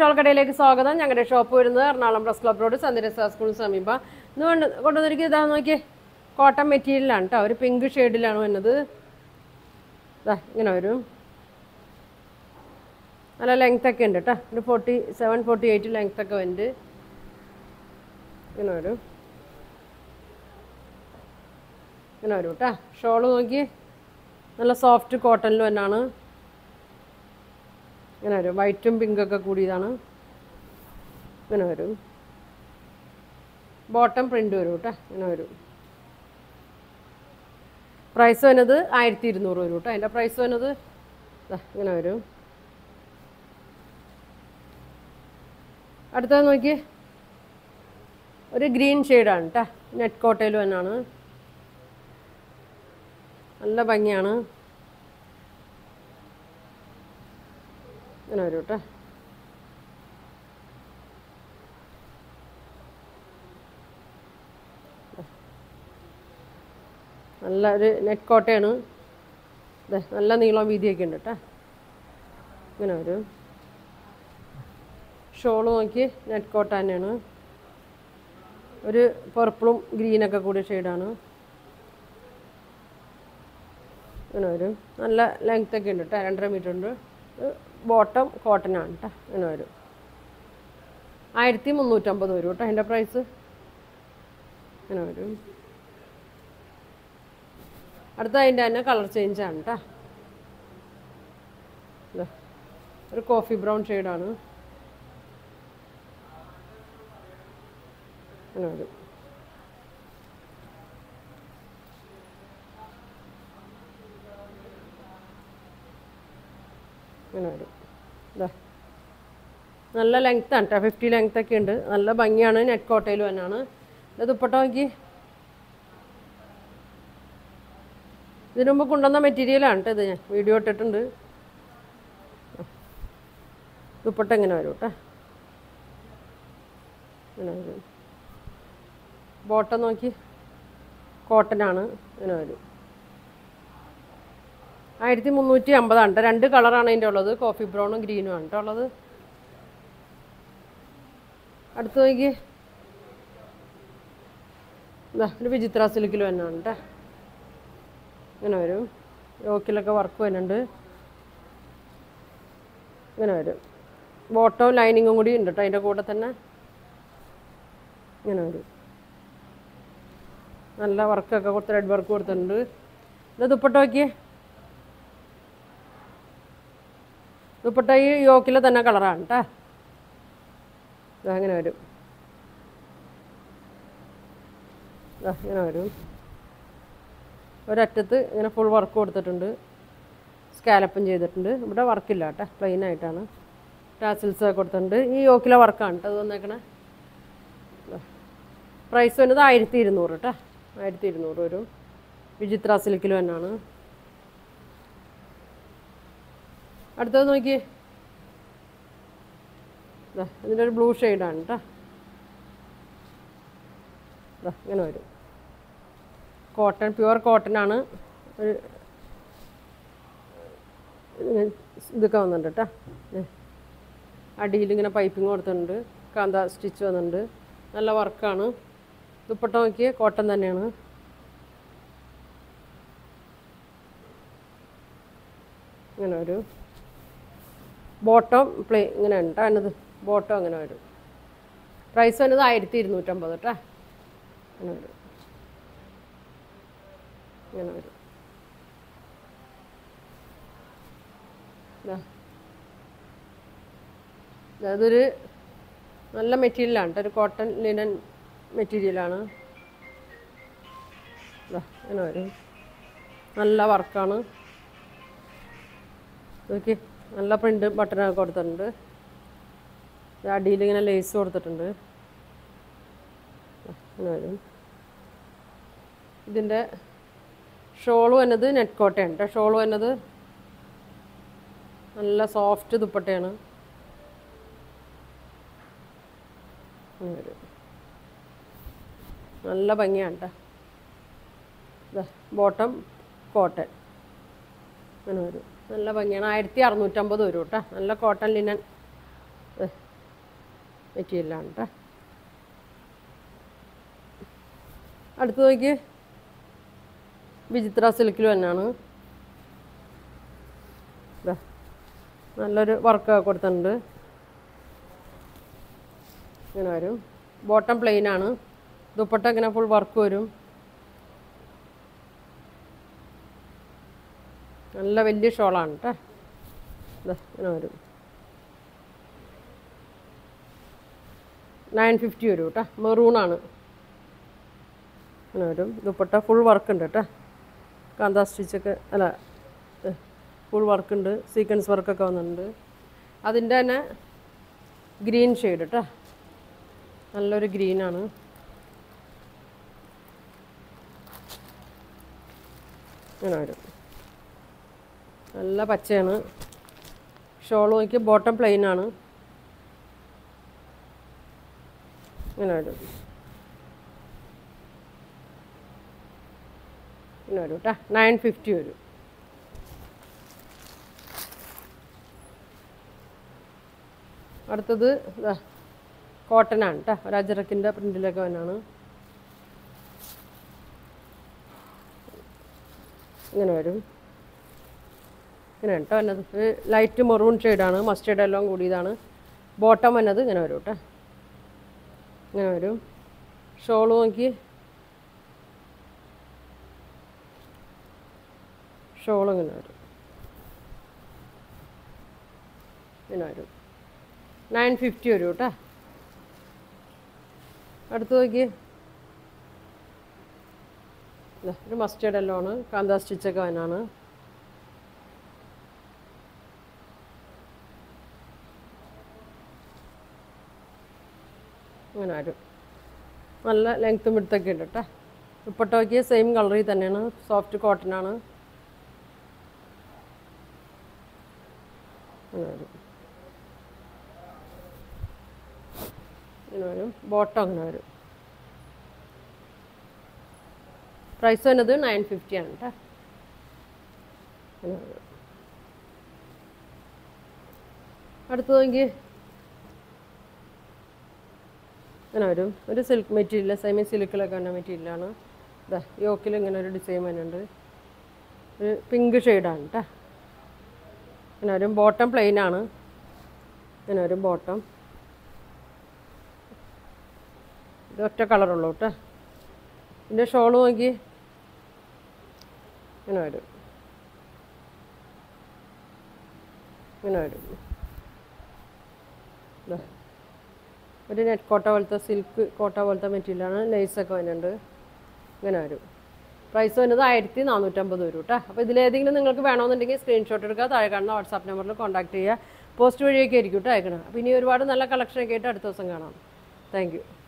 Stall കടയിലേക്ക് സ്വാഗതം ഞങ്ങളുടെ ഷോപ്പ് വരുന്നത് എറണാകുളം പ്രസ് ക്ലബ് റോഡ് സന്ദരസ സ്കൂളിന് സമീപം ഇന്ന് കൊണ്ട് കൊണ്ടുവന്നിരിക്കുക ഇതാ നോക്കിയേ കോട്ടൺ മെറ്റീരിയലാണ് കേട്ടോ ഒരു പിങ്ക് ഷെയ്ഡിലാണ് വന്നത് ഇതാ ഇങ്ങനെ വരും നല്ല ലെങ്ത് ഒക്കെ ഉണ്ട് കേട്ടോ ഒരു forty seven forty eight length ഒക്കെ വരുന്നുണ്ട് ഇങ്ങനെ വരും ഇങ്ങനെ വരും കേട്ടോ ഷോള് നോക്കി നല്ല സോഫ്റ്റ് കോട്ടണിൽ തന്നെയാണ് ഇങ്ങനെ വരും വൈറ്റും പിങ്കൊക്കെ കൂടിയതാണ് ഇങ്ങനെ വരും ബോട്ടം പ്രിൻ്റ് വരും കേട്ടോ ഇങ്ങനെ വരും പ്രൈസ് വരുന്നത് ആയിരത്തി ഇരുന്നൂറ് വരും കേട്ടോ അതിൻ്റെ പ്രൈസ് വരുന്നത് ദാ ഇങ്ങനെ വരും അടുത്തത് നോക്കി ഒരു ഗ്രീൻ ഷെയ്ഡാണ് കേട്ടോ നെറ്റ് കോട്ടയിൽ തന്നെയാണ് നല്ല ഭംഗിയാണ് ഇങ്ങനെ വരും കേട്ടോ നല്ല ഒരു നെറ്റ് കോട്ടയാണ് ദേ നല്ല നീളം വീതിയൊക്കെ ഉണ്ട് കേട്ടോ ഇങ്ങനെ വരും ഷോള് നോക്കി നെറ്റ് കോട്ട തന്നെയാണ് ഒരു പർപ്പിളും ഗ്രീനൊക്കെ കൂടിയ ഷെയ്ഡാണ് ഇങ്ങനെ വരും നല്ല ലെങ്ത് ഒക്കെ ഉണ്ട് കേട്ടോ രണ്ടര മീറ്റർ ഉണ്ട് ബോട്ടം കോട്ടൺ ആണ് കേട്ടോ ഇങ്ങനെ വരും ആയിരത്തി മുന്നൂറ്റമ്പത് വരും കേട്ടോ അതിൻ്റെ പ്രൈസ് ഇങ്ങനെ വരും അടുത്ത അതിൻ്റെ തന്നെ കളർ ചേഞ്ച് ആണ് കേട്ടോ ഇതാ, ഒരു കോഫി ബ്രൗൺ ഷെയ്ഡാണ് ഇങ്ങനെ വരും ഇങ്ങനെ വരും ഇതാ നല്ല ലെങ്ത് ആണ് കേട്ടോ ഫിഫ്റ്റി ലെങ്ത് ഒക്കെ ഉണ്ട് നല്ല ഭംഗിയാണ് നെറ്റ് കോട്ടയിൽ തന്നെയാണ് ഇത് ദുപ്പട്ട നോക്കി ഇതിനു മുമ്പ് കൊണ്ടുവന്ന മെറ്റീരിയലാണ് കേട്ടോ ഇത് ഞാൻ വീഡിയോ ഇട്ടിട്ടുണ്ട് ദുപ്പട്ട ഇങ്ങനെ വരും കേട്ടോ ഇങ്ങനെ വരും ബോട്ടം നോക്കി കോട്ടനാണ് ഇങ്ങനെ വരും ആയിരത്തി മുന്നൂറ്റി അമ്പതാണ് കേട്ടോ രണ്ട് കളറാണ് അതിൻ്റെ ഉള്ളത് കോഫി ബ്രൗണും ഗ്രീനും ആണ് കേട്ടോ ഉള്ളത് അടുത്ത് നോക്കി ഇതാ ഒരു വിചിത്ര സിൽക്കിൽ തന്നെയാണ് കേട്ടോ ഇങ്ങനെ വരും യോക്കിലൊക്കെ വർക്ക് വരുന്നുണ്ട് ഇങ്ങനെ വരും ബോട്ടവും ലൈനിങ്ങും കൂടി ഉണ്ട് കേട്ടോ അതിൻ്റെ കൂടെ തന്നെ ഇങ്ങനെ വരും നല്ല വർക്കൊക്കെ കൊടുത്ത് ത്രെഡ് വർക്ക് കൊടുത്തിട്ടുണ്ട് ഇത് ദുപ്പട്ട നോക്കിയേ ദുപ്പട്ട ഈ യോക്കിലെ തന്നെ കളറാണ് കേട്ടോ അങ്ങനെ വരും ദാ ഇങ്ങനെ വരും ഒരറ്റത്ത് ഇങ്ങനെ ഫുൾ വർക്ക് കൊടുത്തിട്ടുണ്ട് സ്കാലപ്പും ചെയ്തിട്ടുണ്ട് ഇവിടെ വർക്കില്ല കേട്ടോ പ്ലെയിൻ ആയിട്ടാണ് ടാസിൽസ് കൊടുത്തിട്ടുണ്ട് ഈ യോക്കിലെ വർക്കാണ് കേട്ടോ അത് വന്നേക്കണേ പ്രൈസ് വരുന്നത് ആയിരത്തി ഇരുന്നൂറ് കേട്ടോ ആയിരത്തി ഇരുന്നൂറ് വരും വിചിത്ര സിൽക്കിൽ തന്നെയാണ് അടുത്തത് നോക്കിയേ ദാ ഇതിൻ്റെ ഒരു ബ്ലൂ ഷെയ്ഡാണ് കേട്ടോ ദാ ഇങ്ങനെ വരും കോട്ടൺ പ്യുവർ കോട്ടൺ ആണ് ഒരു ഇങ്ങനെ ഇതൊക്കെ വന്നിട്ടുണ്ട് കേട്ടോ അടിയിൽ ഇങ്ങനെ പൈപ്പിംഗ് കൊടുത്തിട്ടുണ്ട് കാന്ത സ്റ്റിച്ച് വന്നിട്ടുണ്ട് നല്ല വർക്കാണ് ദുപ്പട്ട നോക്കിയേ കോട്ടൺ തന്നെയാണ് ഇങ്ങനെ ഒരു ബോട്ടം പ്ലേ ഇങ്ങനെ ഉണ്ട് അതിനത് ബോട്ടം അങ്ങനെ വരും പ്രൈസ് വരുന്നത് ആയിരത്തി ഇരുന്നൂറ്റമ്പത് കേട്ടോ അങ്ങനെ വരും ഇങ്ങനെ വരും ദാ. ദാ ഇതൊരു നല്ല മെറ്റീരിയലാണ് കേട്ടോ ഒരു കോട്ടൺ ലിനൻ മെറ്റീരിയലാണ് ദാ ഇങ്ങനെ വരും നല്ല വർക്കാണ് നോക്കി നല്ല പ്രിൻ്റ് ബട്ടണൊക്കെ കൊടുത്തിട്ടുണ്ട് അടിയിൽ ഇങ്ങനെ ലേസ് കൊടുത്തിട്ടുണ്ട് ദാ ഇങ്ങനെ വരും ഇതിൻ്റെ ഷോള് വന്നത് നെറ്റ് കോട്ടയാണ് കേട്ടോ ഷോള് വന്നത് നല്ല സോഫ്റ്റ് ദുപ്പട്ടയാണ് ഇങ്ങനെ വരും നല്ല ഭംഗിയാണ് കേട്ടോ ഇതാ ബോട്ടം കോട്ടൺ അങ്ങനെ വരും നല്ല ഭംഗിയാണ് ആയിരത്തി അറുന്നൂറ്റമ്പത് വരും കേട്ടോ നല്ല കോട്ടൺ ലിനൻ മെറ്റീരിയലാണ് കേട്ടോ അടുത്ത് നോക്കി വിചിത്ര സിൽക്കിൽ തന്നെയാണ് ഇതാ നല്ലൊരു വർക്ക് കൊടുത്തിട്ടുണ്ട് ഇങ്ങനെ വരും ബോട്ടം പ്ലെയിൻ ആണ് ദുപ്പട്ട ഇങ്ങനെ ഫുൾ വർക്ക് വരും നല്ല വലിയ ഷോളാണ് കേട്ടോ ഇതാ ഇങ്ങനെ വരും നയൻ ഫിഫ്റ്റി വരും കേട്ടോ മെറൂണാണ് അങ്ങനെ വരും ദുപ്പട്ട ഫുൾ വർക്ക് ഉണ്ട് കേട്ടോ കാന്താ സ്റ്റിച്ചൊക്കെ അല്ല ഫുൾ വർക്ക് ഉണ്ട് സീക്വൻസ് വർക്കൊക്കെ വന്നിട്ടുണ്ട് അതിൻ്റെ തന്നെ ഗ്രീൻ ഷെയ്ഡ് കേട്ടോ നല്ലൊരു ഗ്രീനാണ് അങ്ങനെ വരും നല്ല പച്ചയാണ് ഷോൾ നോക്കി ബോട്ടം പ്ലെയിൻ ആണ് ഇങ്ങനെ വരും ഇങ്ങനെ വരും കേട്ടോ നയൻ ഫിഫ്റ്റി വരും അടുത്തത് ഇതാ കോട്ടനാണ് കേട്ടോ ഒരു അജറക്കിൻ്റെ പ്രിൻറ്റിലൊക്കെ വന്നാണ് ഇങ്ങനെ വരും ഇങ്ങനെ കേട്ടോ വന്നത് ഒരു ലൈറ്റ് മെറൂൺ ഷെയ്ഡാണ് മസ്റ്റേർഡ് എല്ലാം കൂടിയതാണ് ബോട്ടം വന്നത് ഇങ്ങനെ വരും കേട്ടോ ഇങ്ങനെ വരും ഷോള് നോക്കി ഷോൾ ഇങ്ങനെ വരും ഇങ്ങനെ വരും നയൻ ഫിഫ്റ്റി വരും കേട്ടോ അടുത്ത് നോക്കി ദാ ഒരു മസ്റ്റേർഡ് എല്ലാം ആണ് കാന്താ സ്റ്റിച്ചൊക്കെ വനാണ് അങ്ങനെ വരും നല്ല ലെങ്ത്തും വിടുത്തൊക്കെ ഉണ്ട് കേട്ടോ ദുപ്പട്ട നോക്കിയ സെയിം കളറിൽ തന്നെയാണ് സോഫ്റ്റ് കോട്ടൺ ആണ് അങ്ങനെ വരും ഇങ്ങനെ വരും ബോട്ടം അങ്ങനെ വരും പ്രൈസ് വരുന്നത് നയൻ ഫിഫ്റ്റി ആണ് കേട്ടോ അങ്ങനെ വരും അടുത്ത് നോക്കി അങ്ങനെ വരും ഒരു സിൽക്ക് മെറ്റീരിയൽ സെമി സിൽക്കിലൊക്കെ വന്ന മെറ്റീരിയലാണ് ഇതാ യോക്കിൽ ഇങ്ങനെ ഒരു ഡിസൈൻ വരുന്നുണ്ട് ഒരു പിങ്ക് ഷെയ്ഡാണ് കേട്ടോ ഇങ്ങനെ വരും ബോട്ടം പ്ലെയിൻ ആണ് ഇങ്ങനെ വരും ബോട്ടം ഇത് ഒറ്റ കളറുള്ളൂ കേട്ടോ ഇതിൻ്റെ ഷോൾ നോക്കി ഇങ്ങനെ വരും ഇങ്ങനെ വരും ദാ. ഒരു നെറ്റ് കോട്ട പോലത്തെ സിൽക്ക് കോട്ട പോലത്തെ മെറ്റീരിയലാണ് ലേസൊക്കെ വരുന്നുണ്ട് ഇങ്ങനെ വരും പ്രൈസ് വരുന്നത് ആയിരത്തി നാനൂറ്റമ്പത് വരും കേട്ടോ അപ്പോൾ ഇതിലേതെങ്കിലും നിങ്ങൾക്ക് വേണമെന്നുണ്ടെങ്കിൽ സ്ക്രീൻഷോട്ട് എടുക്കുക താഴെ കാണുന്ന വാട്സാപ്പ് നമ്പറിൽ കോൺടാക്ട് ചെയ്യുക പോസ്റ്റ് വഴിയൊക്കെ ആയിരിക്കും കേട്ടോ അയക്കണം അപ്പോൾ ഇനി ഒരുപാട് നല്ല കളക്ഷനൊക്കെ ആയിട്ട് അടുത്ത ദിവസം കാണാം താങ്ക് യു